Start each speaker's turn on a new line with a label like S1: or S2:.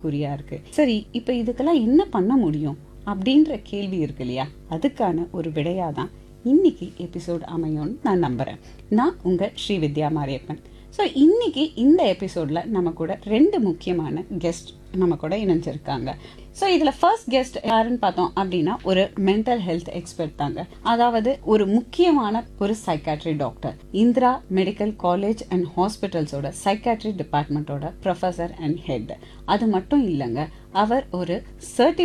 S1: கேள்விக்குறியா இருக்கு சரி இப்போ இதுக்கெல்லாம் என்ன பண்ண முடியும் அப்படின்ற கேள்வி இருக்கு இல்லையா அதுக்கான ஒரு விடையாக தான் இன்னைக்கு எபிசோட் அமையும்னு நான் நம்புகிறேன் நான் உங்கள் ஸ்ரீ வித்யா மாரியப்பன் ஸோ இன்னைக்கு இந்த எபிசோடில் நம்ம கூட ரெண்டு முக்கியமான கெஸ்ட் நம்ம கூட இணைஞ்சிருக்காங்க ஸோ இதில் ஃபர்ஸ்ட் கெஸ்ட் யாருன்னு பார்த்தோம் அப்படின்னா ஒரு மென்டல் ஹெல்த் எக்ஸ்பர்ட் தாங்க அதாவது ஒரு முக்கியமான ஒரு psychiatry doctor Indira medical college and ஹாஸ்பிட்டல்ஸோட சைக்காட்ரி டிபார்ட்மெண்ட்டோட ப்ரொஃபஸர் அண்ட் ஹெட் அது மட்டும் இல்லைங்க அவர் ஒரு சர்டி